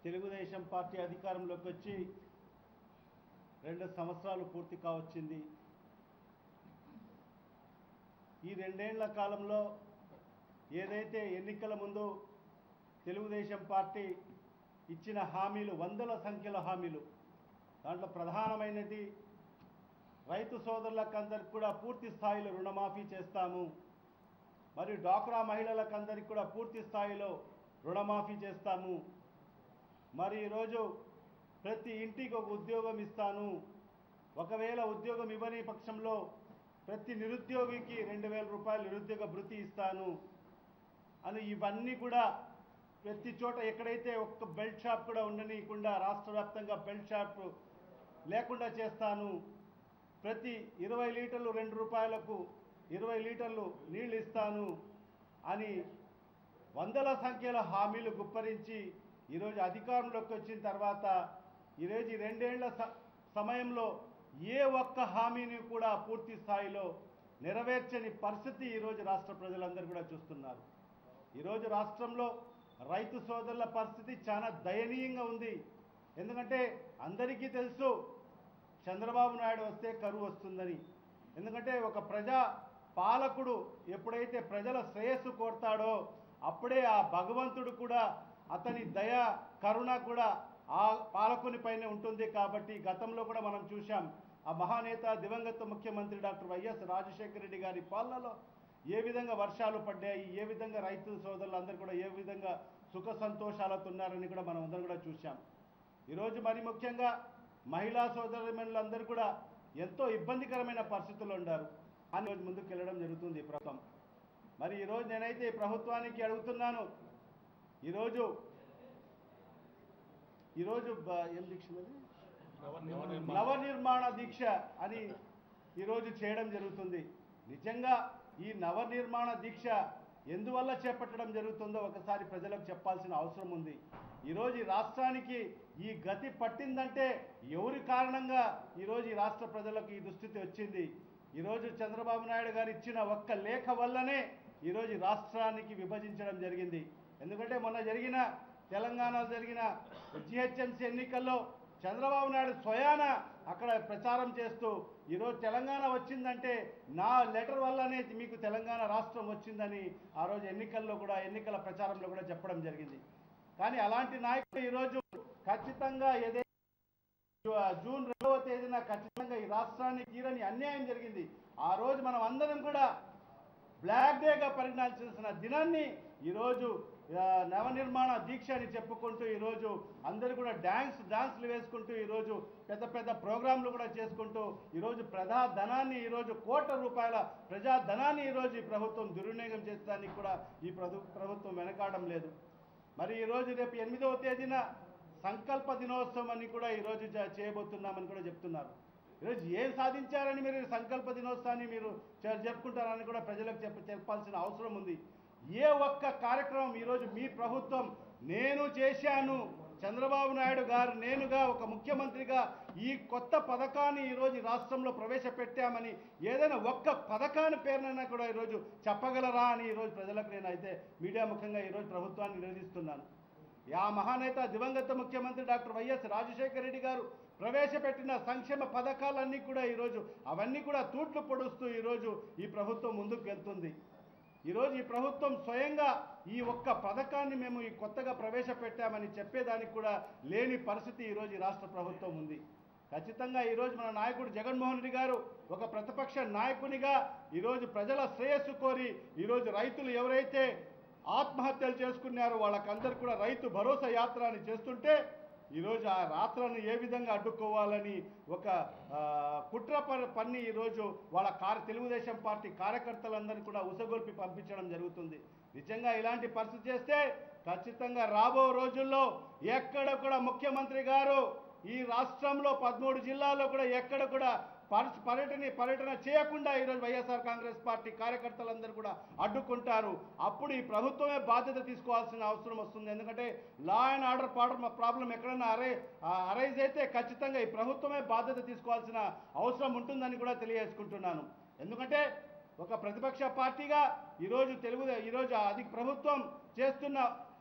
Telugu Desam party అధికారంలోకి వచ్చి రెండు సంవత్సరాలు పూర్తి కావచ్చింది ఈ రెండేళ్ల కాలంలో ఏదైతే ఎన్నికల ముందు తెలుగుదేశం పార్టీ ఇచ్చిన హామీలు వందల సంఖ్యలో హామీలు దాంట్లో ప్రధానమైనది రైతు సోదరులకందరికి కూడా పూర్తి స్థాయిలో రుణమాఫీ చేస్తాము మరియు డ్వాక్రా మహిళలకందరికి కూడా పూర్తి స్థాయిలో రుణమాఫీ చేస్తాము మరి ఈరోజు ప్రతి ఇంటికి ఒక ఉద్యోగం ఇస్తాను ఒకవేళ ఉద్యోగం ఇవ్వని పక్షంలో ప్రతి నిరుద్యోగికి రెండు వేల రూపాయలు నిరుద్యోగ భృతి ఇస్తాను అని ఇవన్నీ కూడా ప్రతి చోట ఎక్కడైతే ఒక్క బెల్ట్ షాప్ కూడా ఉండనీయకుండా రాష్ట్ర వ్యాప్తంగా బెల్ట్ షాప్ లేకుండా చేస్తాను ప్రతి ఇరవై లీటర్లు రెండు రూపాయలకు ఇరవై లీటర్లు నీళ్ళు ఇస్తాను అని వందల సంఖ్యలో హామీలు గుప్పరించి ఈరోజు అధికారంలోకి వచ్చిన తర్వాత ఈరోజు ఈ రెండేళ్ల స- సమయంలో ఏ ఒక్క హామీని కూడా పూర్తి స్థాయిలో నెరవేర్చని పరిస్థితి ఈరోజు రాష్ట్ర ప్రజలందరూ కూడా చూస్తున్నారు ఈరోజు రాష్ట్రంలో రైతు సోదరుల పరిస్థితి చాలా దయనీయంగా ఉంది ఎందుకంటే అందరికీ తెలుసు చంద్రబాబు నాయుడు వస్తే కరువు వస్తుందని ఎందుకంటే ఒక ప్రజా పాలకుడు ఎప్పుడైతే ప్రజల శ్రేయస్సు కోరుతాడో అప్పుడే ఆ భగవంతుడు కూడా అతని దయ కరుణ కూడా ఆ పాలకుని పైన ఉంటుంది కాబట్టి గతంలో కూడా మనం చూశాం ఆ మహానేత దివంగత ముఖ్యమంత్రి డాక్టర్ వైఎస్ రాజశేఖర రెడ్డి గారి పాలనలో ఏ విధంగా వర్షాలు పడ్డాయి ఏ విధంగా రైతు సోదరులందరూ కూడా ఏ విధంగా సుఖ సంతోషాలతో ఉన్నారని కూడా మనం అందరం కూడా చూశాం ఈరోజు మరి ముఖ్యంగా మహిళా సోదరులందరూ కూడా ఎంతో ఇబ్బందికరమైన పరిస్థితుల్లో ఉన్నారు అని రోజు ముందుకు వెళ్ళడం జరుగుతుంది ఈ ప్రభుత్వం మరి ఈరోజు నేనైతే ఈ ప్రభుత్వానికి అడుగుతున్నాను ఈరోజు ఈరోజు బ- ఏం దీక్ష అది? నవ నిర్మాణ దీక్ష అని ఈరోజు చేయడం జరుగుతుంది నిజంగా ఈ నవ నిర్మాణ దీక్ష ఎందువల్ల చేపట్టడం జరుగుతుందో ఒకసారి ప్రజలకు చెప్పాల్సిన అవసరం ఉంది ఈరోజు ఈ రాష్ట్రానికి ఈ గతి పట్టిందంటే ఎవరి కారణంగా ఈరోజు ఈ రాష్ట్ర ప్రజలకు ఈ దుస్థితి వచ్చింది ఈరోజు చంద్రబాబు నాయుడు గారు ఇచ్చిన ఒక్క లేఖ వల్లనే ఈరోజు ఈ రాష్ట్రానికి విభజించడం జరిగింది ఎందుకంటే మొన్న జరిగిన తెలంగాణలో జరిగిన జిహెచ్ఎంసీ ఎన్నికల్లో చంద్రబాబు నాయుడు స్వయాన అక్కడ ప్రచారం చేస్తూ ఈరోజు తెలంగాణ వచ్చిందంటే నా లెటర్ వల్లనే మీకు తెలంగాణ రాష్ట్రం వచ్చిందని ఆ రోజు ఎన్నికల్లో కూడా ఎన్నికల ప్రచారంలో కూడా చెప్పడం జరిగింది కానీ అలాంటి నాయకుడు ఈరోజు ఖచ్చితంగా ఏదైతే జూన్ రెండవ తేదీన ఖచ్చితంగా ఈ రాష్ట్రానికి తీరని అన్యాయం జరిగింది ఆ రోజు మనం అందరం కూడా బ్లాక్ డేగా పరిగణించాల్సిన దినాన్ని ఈరోజు ఆ, నవనిర్మాణ దీక్ష అని చెప్పుకుంటూ ఈరోజు అందరూ కూడా డ్యాన్స్ డాన్స్లు వేసుకుంటూ ఈరోజు పెద్ద పెద్ద ప్రోగ్రాంలు కూడా చేసుకుంటూ ఈరోజు ప్రజా ధనాన్ని ఈరోజు కోట్ల రూపాయల ప్రజా ధనాన్ని ఈరోజు ఈ ప్రభుత్వం దుర్వినియోగం చేసడానికి కూడా ఈ ప్రభు ప్రభుత్వం వెనకాడడం లేదు మరి ఈరోజు రేపు ఎనిమిదవ తేదీన సంకల్ప దినోత్సవం అని కూడా ఈరోజు చే- చేయబోతున్నామని కూడా చెప్తున్నారు ఈరోజు ఏం సాధించారని మీరు ఈ సంకల్ప దినోత్సవాన్ని మీరు జ- జరుపుకుంటారని కూడా ప్రజలకు చెప్ప చెప్పాల్సిన అవసరం ఉంది ఏ ఒక్క కార్యక్రమం ఈరోజు మీ ప్రభుత్వం నేను చేశాను చంద్రబాబు నాయుడు గారు నేనుగా ఒక ముఖ్యమంత్రిగా ఈ కొత్త పథకాన్ని ఈరోజు ఈ రాష్ట్రంలో ప్రవేశపెట్టామని ఏదైనా ఒక్క పథకాన్ని పేరునైనా కూడా ఈరోజు చెప్పగలరా అని ఈరోజు ప్రజలకు నేను అయితే మీడియా ముఖంగా ఈరోజు ప్రభుత్వాన్ని నిలదీస్తున్నాను ఆ మహానేత దివంగత ముఖ్యమంత్రి డాక్టర్ వైఎస్ రాజశేఖర రెడ్డి గారు ప్రవేశపెట్టిన సంక్షేమ పథకాలన్నీ కూడా ఈరోజు అవన్నీ కూడా తూట్లు పొడుస్తూ ఈరోజు ఈ ప్రభుత్వం ముందుకు వెళ్తుంది ఈరోజు ఈ ప్రభుత్వం స్వయంగా ఈ ఒక్క పథకాన్ని మేము ఈ కొత్తగా ప్రవేశపెట్టామని చెప్పేదానికి కూడా లేని పరిస్థితి ఈరోజు ఈ రాష్ట్ర ప్రభుత్వం ఉంది ఖచ్చితంగా ఈరోజు మన నాయకుడు జగన్మోహన్ రెడ్డి గారు ఒక ప్రతిపక్ష నాయకునిగా ఈరోజు ప్రజల శ్రేయస్సు కోరి ఈరోజు రైతులు ఎవరైతే ఆత్మహత్యలు చేసుకున్నారో వాళ్ళకందరూ కూడా రైతు భరోసా యాత్ర అని చేస్తుంటే ఈరోజు ఆ రాత్రను ఏ విధంగా అడ్డుకోవాలని ఒక ఆ, కుట్ర ప- పన్ని ఈరోజు వాళ్ళ కార్య తెలుగుదేశం పార్టీ కార్యకర్తలందరినీ కూడా ఉసగొల్పి పంపించడం జరుగుతుంది నిజంగా ఇలాంటి పరిస్థితి చేస్తే ఖచ్చితంగా రాబో రోజుల్లో ఎక్కడ కూడా ముఖ్యమంత్రి గారు ఈ రాష్ట్రంలో పదమూడు జిల్లాల్లో కూడా ఎక్కడ కూడా పర్స్ పర్యటన పర్యటన చేయకుండా ఈరోజు వైఎస్ఆర్ కాంగ్రెస్ పార్టీ కార్యకర్తలందరూ కూడా అడ్డుకుంటారు అప్పుడు ఈ ప్రభుత్వమే బాధ్యత తీసుకోవాల్సిన అవసరం వస్తుంది ఎందుకంటే లా అండ్ ఆర్డర్ ప్రాబ్లం ఎక్కడైనా అరై అరైజ్ అయితే ఖచ్చితంగా ఈ ప్రభుత్వమే బాధ్యత తీసుకోవాల్సిన అవసరం ఉంటుందని కూడా తెలియజేసుకుంటున్నాను ఎందుకంటే ఒక ప్రతిపక్ష పార్టీగా ఈరోజు తెలుగు ఈరోజు అది ప్రభుత్వం చేస్తున్న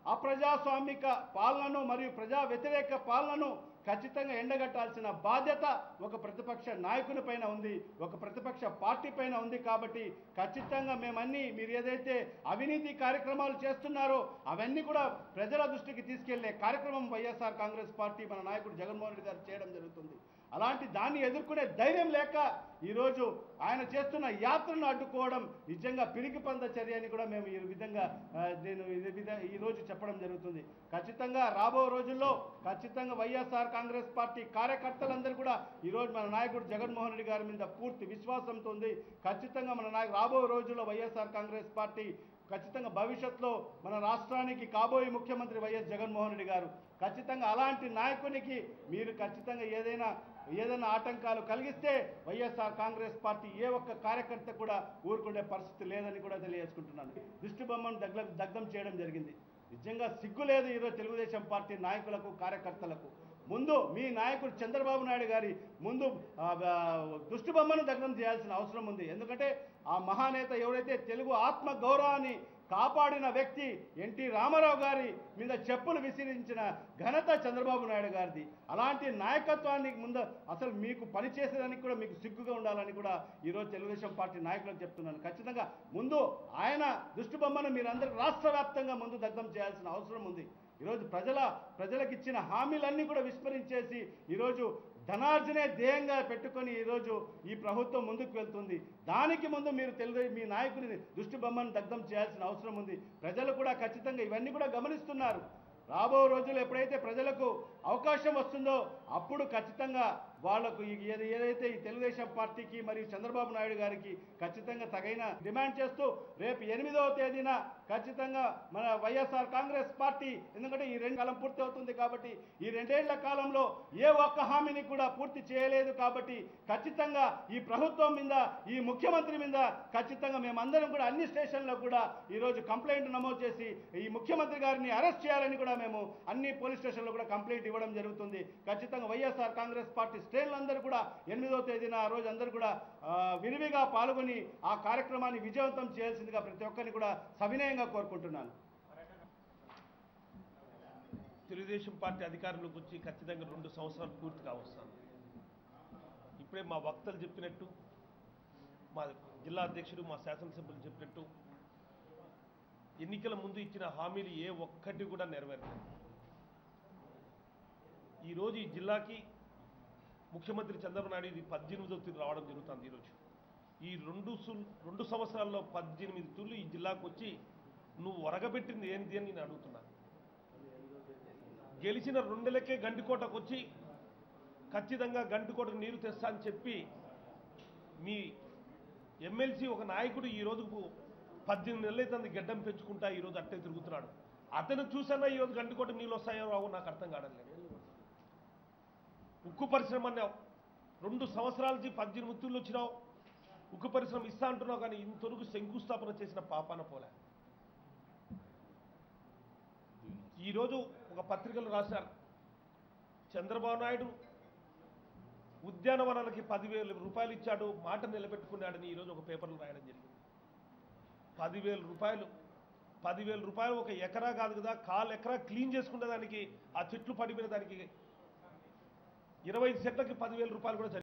అప్రజాస్వామిక పాలనను మరియు ప్రజా వ్యతిరేక పాలనను ఖచ్చితంగా ఎండగట్టాల్సిన బాధ్యత ఒక ప్రతిపక్ష నాయకుని పైన ఉంది ఒక ప్రతిపక్ష పార్టీ పైన ఉంది కాబట్టి ఖచ్చితంగా మేమన్నీ మీరు ఏదైతే అవినీతి కార్యక్రమాలు చేస్తున్నారో అవన్నీ కూడా ప్రజల దృష్టికి తీసుకెళ్లే కార్యక్రమం వైఎస్ఆర్ కాంగ్రెస్ పార్టీ మన నాయకుడు జగన్మోహన్ రెడ్డి గారు చేయడం జరుగుతుంది అలాంటి దాన్ని ఎదుర్కొనే ధైర్యం లేక ఈరోజు ఆయన చేస్తున్న యాత్రను అడ్డుకోవడం నిజంగా పిరికి పంద చర్య అని కూడా మేము ఈ విధంగా ఆ, నేను ఈ విధ- ఈ రోజు చెప్పడం జరుగుతుంది ఖచ్చితంగా రాబో రోజుల్లో ఖచ్చితంగా వైఎస్ఆర్ కాంగ్రెస్ పార్టీ కార్యకర్తలందరూ కూడా ఈరోజు మన నాయకుడు జగన్మోహన్ రెడ్డి గారి మీద పూర్తి విశ్వాసంతో ఉంది ఖచ్చితంగా మన నాయకు రాబో రోజుల్లో వైఎస్ఆర్ కాంగ్రెస్ పార్టీ ఖచ్చితంగా భవిష్యత్తులో మన రాష్ట్రానికి కాబోయే ముఖ్యమంత్రి వైఎస్ జగన్మోహన్ రెడ్డి గారు ఖచ్చితంగా అలాంటి నాయకునికి మీరు ఖచ్చితంగా ఏదైనా ఏదైనా ఆటంకాలు కలిగిస్తే వైఎస్ఆర్ కాంగ్రెస్ పార్టీ ఏ ఒక్క కార్యకర్త కూడా ఊరుకునే పరిస్థితి లేదని కూడా తెలియజేసుకుంటున్నాను దిష్టి బొమ్మను దగ్ధ దగ్ధం చేయడం జరిగింది నిజంగా సిగ్గు లేదు ఈరోజు తెలుగుదేశం పార్టీ నాయకులకు కార్యకర్తలకు ముందు మీ నాయకుడు చంద్రబాబు నాయుడు గారి ముందు ఆ, ఆ, దుష్టి బొమ్మను దగ్ధం చేయాల్సిన అవసరం ఉంది ఎందుకంటే ఆ మహానేత ఎవరైతే తెలుగు ఆత్మ గౌరవాన్ని కాపాడిన వ్యక్తి ఎన్టీ రామారావు గారి మీద చెప్పులు విసిరించిన ఘనత చంద్రబాబు నాయుడు గారిది అలాంటి నాయకత్వాన్ని ముందు అసలు మీకు పనిచేసేదానికి కూడా మీకు సిగ్గుగా ఉండాలని కూడా ఈరోజు తెలుగుదేశం పార్టీ నాయకులకు చెప్తున్నాను ఖచ్చితంగా ముందు ఆయన దుష్టి బొమ్మను మీరందరూ రాష్ట్ర వ్యాప్తంగా ముందు దగ్ధం చేయాల్సిన అవసరం ఉంది ఈరోజు ప్రజల ప్రజలకు ఇచ్చిన హామీలన్నీ కూడా విస్మరించేసి ఈరోజు ధనార్జనే ధ్యేయంగా పెట్టుకొని ఈరోజు ఈ ప్రభుత్వం ముందుకు వెళ్తుంది దానికి ముందు మీరు తెలుగు మీ నాయకుని దృష్టి బొమ్మను దగ్ధం చేయాల్సిన అవసరం ఉంది ప్రజలు కూడా ఖచ్చితంగా ఇవన్నీ కూడా గమనిస్తున్నారు రాబో రోజులు ఎప్పుడైతే ప్రజలకు అవకాశం వస్తుందో అప్పుడు ఖచ్చితంగా వాళ్లకు ఈ- ఏది- ఏదైతే ఈ తెలుగుదేశం పార్టీకి మరియు చంద్రబాబు నాయుడు గారికి ఖచ్చితంగా తగిన డిమాండ్ చేస్తూ రేపు ఎనిమిదవ తేదీన ఖచ్చితంగా మన వైఎస్ఆర్ కాంగ్రెస్ పార్టీ ఎందుకంటే ఈ రెండు కాలం పూర్తి అవుతుంది కాబట్టి ఈ రెండేళ్ల కాలంలో ఏ ఒక్క హామీని కూడా పూర్తి చేయలేదు కాబట్టి ఖచ్చితంగా ఈ ప్రభుత్వం మీద ఈ ముఖ్యమంత్రి మీద ఖచ్చితంగా మేమందరం కూడా అన్ని స్టేషన్లో కూడా ఈరోజు కంప్లైంట్ నమోదు చేసి ఈ ముఖ్యమంత్రి గారిని అరెస్ట్ చేయాలని కూడా మేము అన్ని పోలీస్ స్టేషన్లో కూడా కంప్లైంట్ ఇవ్వడం జరుగుతుంది ఖచ్చితంగా వైఎస్ఆర్ కాంగ్రెస్ పార్టీ శ్రేణులందరూ కూడా ఎనిమిదో తేదీన ఆ రోజు అందరూ కూడా ఆ, విరివిగా పాల్గొని ఆ కార్యక్రమాన్ని విజయవంతం చేయాల్సిందిగా ప్రతి ఒక్కరిని కూడా సవినయంగా కోరుకుంటున్నాను తెలుగుదేశం పార్టీ అధికారంలోకి వచ్చి ఖచ్చితంగా రెండు సంవత్సరాలు పూర్తి కావస్తాను ఇప్పుడే మా వక్తలు చెప్పినట్టు మా జిల్లా అధ్యక్షుడు మా శాసనసభ్యులు చెప్పినట్టు ఎన్నికల ముందు ఇచ్చిన హామీలు ఏ ఒక్కటి కూడా నెరవేరలేదు ఈరోజు ఈ జిల్లాకి ముఖ్యమంత్రి చంద్రబాబు నాయుడు ఇది పద్దెనిమిదో తేదీ రావడం జరుగుతుంది ఈరోజు ఈ రెండు సు- రెండు సంవత్సరాల్లో పద్దెనిమిది తూర్లు ఈ జిల్లాకు వచ్చి నువ్వు ఒరగబెట్టింది ఏంటి అని నేను అడుగుతున్నా గెలిచిన రెండేళ్లకే గండికోటకు వచ్చి ఖచ్చితంగా గండికోటకు నీరు తెస్తా అని చెప్పి మీ ఎమ్మెల్సీ ఒక నాయకుడు ఈ రోజుకు పద్దెనిమిది నెలలు అయితే గడ్డం పెంచుకుంటా ఈ రోజు అట్టే తిరుగుతున్నాడు అతను చూసన్నా ఈ రోజు గండికోట నీళ్ళు వస్తాయో రావు నాకు అర్థం కావడం లేదు ఉక్కు పరిశ్రమ అన్నావు రెండు సంవత్సరాల నుంచి పద్దెనిమిది తూళ్ళు వచ్చినావు ఉక్కు పరిశ్రమ ఇస్తా అంటున్నావు కానీ ఇంతవరకు శంకుస్థాపన చేసిన పాపాన పోలే ఈరోజు ఒక పత్రికలు రాశారు చంద్రబాబు నాయుడు ఉద్యానవనాలకి పదివేల రూపాయలు ఇచ్చాడు మాట నిలబెట్టుకున్నాడని ఈరోజు ఒక పేపర్లో రాయడం జరిగింది పదివేల రూపాయలు పదివేల రూపాయలు ఒక ఎకరా కాదు కదా కాలు ఎకరా క్లీన్ చేసుకునే దానికి ఆ చెట్లు పడిపోయిన దానికి ఇరవై సెట్లకి పదివేల రూపాయలు కూడా